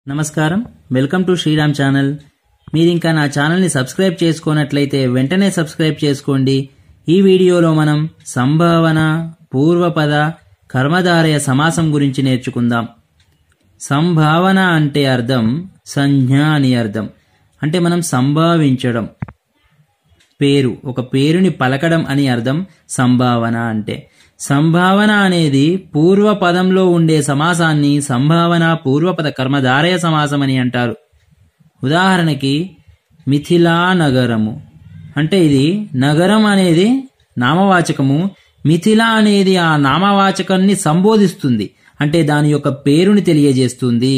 నమస్కారం welcome to Sriram channel మీరు ఇంకా నా ఛానల్ని సబ్స్క్రైబ్ చేసుకోనట్లయితే వెంటనే సబ్స్క్రైబ్ చేసుకోండి ఈ వీడియోలో మనం సంభావన పూర్వపద కర్మధారయ సమాసం గురించి నేర్చుకుందాం సంభావన అంటే అర్థం సంజ్ఞ అని అర్థం అంటే మనం సంభావించడం పేరు ఒక పేరుని పలకడం అని అర్థం సంభావన అంటే సంభావన అనేది పూర్వ పదంలో ఉండే సమాసాన్ని సంభావన పూర్వపద కర్మధారయ సమాసం అని అంటారు ఉదాహరణకి మిథిలా నగరము అంటే ఇది నగరం అనేది నామవాచకము మిథిల అనేది ఆ నామవాచకాన్ని సంబోధిస్తుంది అంటే దాని యొక్క పేరుని తెలియజేస్తుంది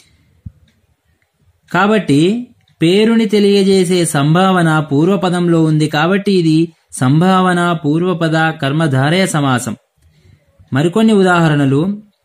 కాబట్టి పేరుని తెలియజేసే సంభావన పూర్వపదంలో ఉంది కాబట్టి ఇది సంభావన పూర్వపద కర్మధారయ సమాసం మరికొన్ని ఉదాహరణలు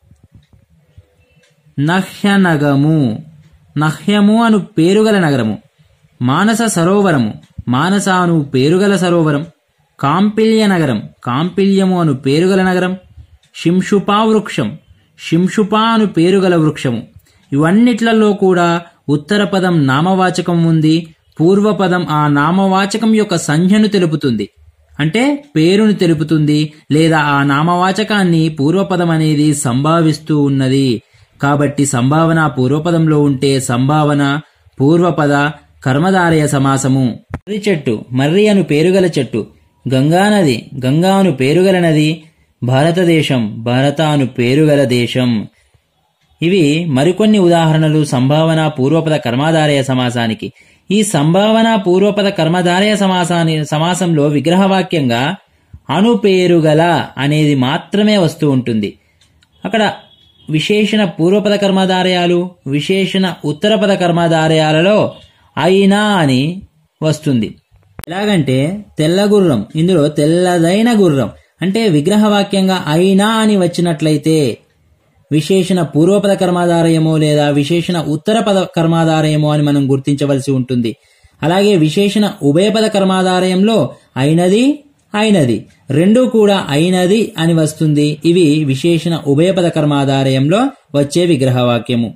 నహ్యనగము నహ్యము అను పేరుగల నగరము మానస సరోవరము మానస అను పేరుగల సరోవరం కాంపిల్య నగరం కాంపిల్యము అను పేరుగల నగరం శింషుపా వృక్షం శింషుపా అను పేరుగల వృక్షము ఇవన్నిట్లలో కూడా ఉత్తర పదం నామవాచకం ఉంది పూర్వపదం ఆ నామవాచకం యొక్క సంఖ్యను తెలుపుతుంది అంటే పేరును తెలుపుతుంది లేదా ఆ నామవాచకాన్ని పూర్వపదం అనేది సంభావిస్తూ ఉన్నది కాబట్టి సంభావన పూర్వపదంలో ఉంటే సంభావన పూర్వపద కర్మధారయ సమాసము మర్రి చెట్టు మర్రి అను పేరుగల చెట్టు గంగానది గంగా అను పేరుగల నది భారతదేశం భారత అను పేరుగల దేశం ఇవి మరికొన్ని ఉదాహరణలు సంభావన పూర్వపద కర్మాధారయ సమాసానికి ఈ సంభావన పూర్వపద కర్మధారయ సమాసాని సమాసంలో విగ్రహవాక్యంగా అణుపేరుగల అనేది మాత్రమే వస్తూ ఉంటుంది అక్కడ విశేషణ పూర్వపద కర్మధారయాలు విశేషణ ఉత్తరపద కర్మధారయాలలో అయినా అని వస్తుంది ఎలాగంటే తెల్ల గుర్రం ఇందులో తెల్లదైన గుర్రం అంటే విగ్రహవాక్యంగా అయినా అని వచ్చినట్లయితే విశేషణ పూర్వపద కర్మాధారయమో లేదా విశేషణ ఉత్తర పద కర్మాధారయమో అని మనం గుర్తించవలసి ఉంటుంది అలాగే విశేషణ ఉభయపద కర్మాధారయంలో అయినది అయినది రెండూ కూడా అయినది అని వస్తుంది ఇవి విశేషణ ఉభయపద కర్మాధారయంలో వచ్చే విగ్రహవాక్యము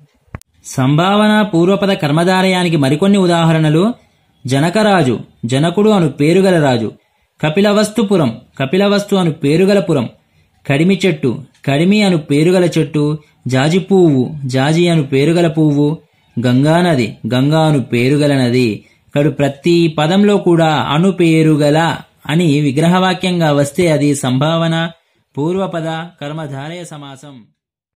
సంభావన పూర్వపద కర్మధారయానికి మరికొన్ని ఉదాహరణలు జనకరాజు జనకుడు అను పేరుగల రాజు కపిలవస్తుపురం కపిలవస్తు అను పేరుగల పురం కడిమి చెట్టు కడిమి అను పేరుగల చెట్టు జాజి పువ్వు జాజి అను పేరుగల పువ్వు గంగానది గంగా అను పేరుగల నది కడు ప్రతి పదంలో కూడా అను పేరుగల అని విగ్రహవాక్యంగా వస్తే అది సంభావన పూర్వపద కర్మధారయ సమాసం